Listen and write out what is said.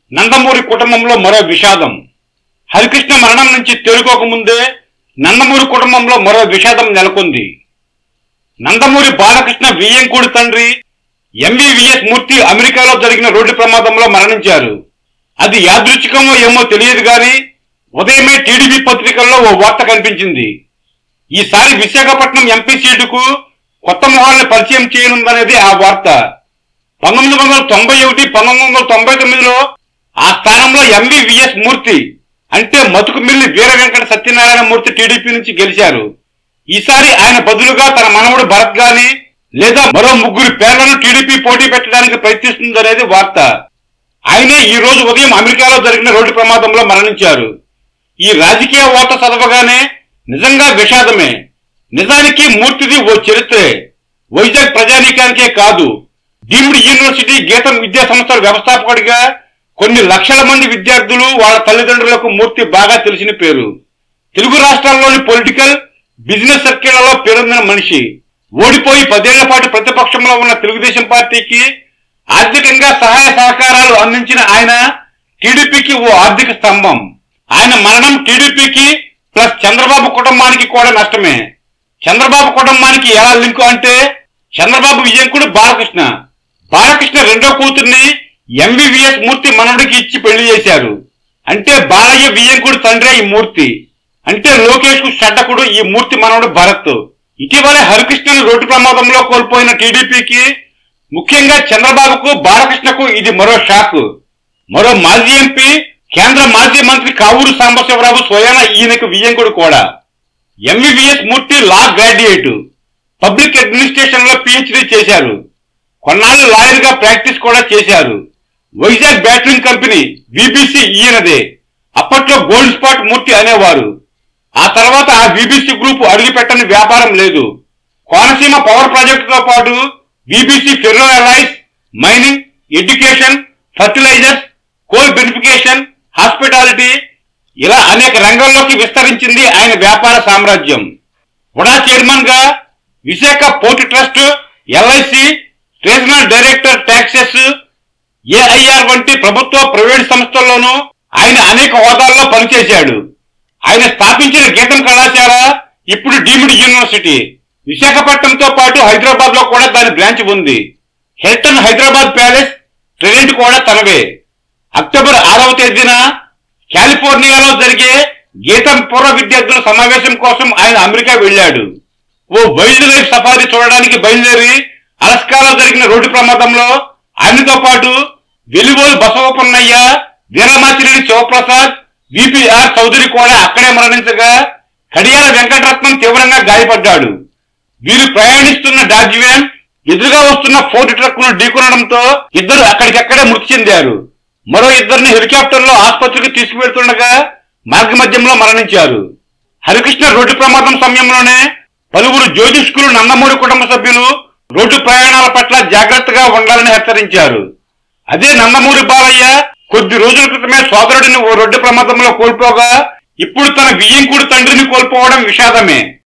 నందమూరి కుటుంబంలో మరో విషాదం హరికృష్ణ మరణం నుంచి తేరుకోక ముందే నందమూరి కుటుంబంలో మరో విషాదం నెలకొంది నందమూరి బాలకృష్ణ వియ్యంకుడి తండ్రి ఎంవివిఎస్ మూర్తి అమెరికాలో జరిగిన రోడ్డు ప్రమాదంలో మరణించారు అది యాదృచ్ఛికమో ఏమో తెలియదు గాని ఉదయమే టీడీపీ పత్రికల్లో ఓ వార్త కనిపించింది ఈసారి విశాఖపట్నం ఎంపీ సీటుకు కొత్త మొహాలను పరిచయం చేయనుందనేది ఆ వార్త పంతొమ్మిది వందల తొంభై ఒకటి పంతొమ్మిది వందల తొంభై తొమ్మిదిలో ఆ స్థానంలో ఎంవివిఎస్ మూర్తి అంటే మతుకుమిల్లి వీర వెంకట సత్యనారాయణ మూర్తి టీడీపీ నుంచి గెలిచారు ఈసారి ఆయన బదులుగా తన మనవడు భరత్ గాని లేదా మరో ముగ్గురు పేర్లను టీడీపీ పోటీ పెట్టడానికి ప్రయత్నిస్తుందనేది వార్త ఆయనే ఈ రోజు ఉదయం అమెరికాలో జరిగిన రోడ్డు ప్రమాదంలో మరణించారు ఈ రాజకీయ వార్త చదవగానే నిజంగా విషాదమే నిజానికి మూర్తిది ఓ చరిత్రే వైజాగ్ ప్రజానీకానికే కాదు డీమ్డ్ యూనివర్సిటీ గీతం విద్యా సంస్థల వ్యవస్థాపకుడిగా కొన్ని లక్షల మంది విద్యార్థులు వాళ్ళ తల్లిదండ్రులకు మూర్తి బాగా తెలిసిన పేరు తెలుగు రాష్ట్రాల్లోని పొలిటికల్ బిజినెస్ సర్కిళ్లలో పేరొందిన మనిషి ఓడిపోయి పదేళ్ల పాటు ప్రతిపక్షంలో ఉన్న తెలుగుదేశం పార్టీకి ఆర్థికంగా సహాయ సహకారాలు అందించిన ఆయన టీడీపీకి ఓ ఆర్థిక స్తంభం ఆయన మరణం టీడీపీకి ప్లస్ చంద్రబాబు కుటుంబానికి కూడా నష్టమే చంద్రబాబు కుటుంబానికి ఎలా లింకు అంటే చంద్రబాబు విజయంకుడు బాలకృష్ణ బాలకృష్ణ రెండో కూతుర్ని ఎంవివిఎస్ మూర్తి మనవడికి ఇచ్చి పెళ్లి చేశారు అంటే బాలయ్య వియ్యంకుడు తండ్రి ఈ మూర్తి అంటే లోకేష్ కు షడ్డకుడు ఈ మూర్తి మనవడు భరత్ ఇటీవలే హరికృష్ణను రోడ్డు ప్రమాదంలో కోల్పోయిన టీడీపీకి ముఖ్యంగా చంద్రబాబుకు బాలకృష్ణకు ఇది మరో షాక్ మరో మాజీ ఎంపీ కేంద్ర మాజీ మంత్రి కావూరు సాంబశివరావు స్వయాన ఈయనకు వియ్యంకుడు కూడా M V V S Murthy law graduate public administration లో పిహెచ్డీ చేశారు కొన్నాళ్ళు లాయర్ గా ప్రాక్టీస్ కూడా చేశారు వైజాగ్ బ్యాటరింగ్ కంపెనీ విబిసి ఈయనదే అప్పట్లో గోల్డ్ స్పాట్ మూర్తి అనేవారు ఆ తర్వాత ఆ విబిసి గ్రూప్ అడుగుపెట్టని వ్యాపారం లేదు కోనసీమ పవర్ ప్రాజెక్టుతో పాటు VBC ferro alloys mining education fertilisers coal beneficiation hospitality ఇలా అనేక రంగాల్లోకి విస్తరించింది ఆయన వ్యాపార సామ్రాజ్యం ఉడా చైర్మన్ గా Visakha port trust LIC regional director taxes AIR వంటి ప్రభుత్వ ప్రైవేట్ సంస్థల్లోనూ ఆయన అనేక హోదాల్లో పనిచేశాడు ఆయన స్థాపించిన గీతం కళాశాల ఇప్పుడు డీమ్డ్ యూనివర్సిటీ విశాఖపట్నంతో పాటు హైదరాబాద్ లో కూడా దాని బ్రాంచ్ ఉంది హిల్టన్ హైదరాబాద్ ప్యాలెస్ ట్రెంట్ కూడా తనవే అక్టోబర్ ఆరవ తేదీన కాలిఫోర్నియాలో జరిగే గీతం పూర్వ విద్యార్థుల సమావేశం కోసం ఆయన అమెరికా వెళ్ళాడు ఓ వైల్డ్ లైఫ్ సఫారీ చూడడానికి బయలుదేరి అలస్కాలో జరిగిన రోడ్డు ప్రమాదంలో ఆయనతో పాటు వెలివోలు బసవపన్నయ్య వీరమాచిరెడ్డి శివప్రసాద్ విపిఆర్ చౌదరి కూడా అక్కడే మరణించగా కడియాల వెంకటరత్నం తీవ్రంగా గాయపడ్డాడు వీరు ప్రయాణిస్తున్న డాజ్ వ్యాన్ ఎదురుగా వస్తున్న ఫోర్ట్ ట్రక్ ను ఢీకొనడంతో ఇద్దరు అక్కడికక్కడే మృతి చెందారు మరో ఇద్దరిని హెలికాప్టర్ లో ఆసుపత్రికి తీసుకువెళ్తుండగా మార్గ మధ్యంలో మరణించారు హరికృష్ణ రోడ్డు ప్రమాదం సమయంలోనే పలువురు జ్యోతిష్కులు నందమూరి కుటుంబ సభ్యులు రోడ్డు ప్రయాణాల పట్ల జాగ్రత్తగా ఉండాలని హెచ్చరించారు అదే నందమూరి బాలయ్య కొద్ది రోజుల క్రితమే సోదరుడిని ఓ రోడ్డు ప్రమాదంలో కోల్పోగా ఇప్పుడు తన వియ్యంకుడి తండ్రిని కోల్పోవడం విషాదమే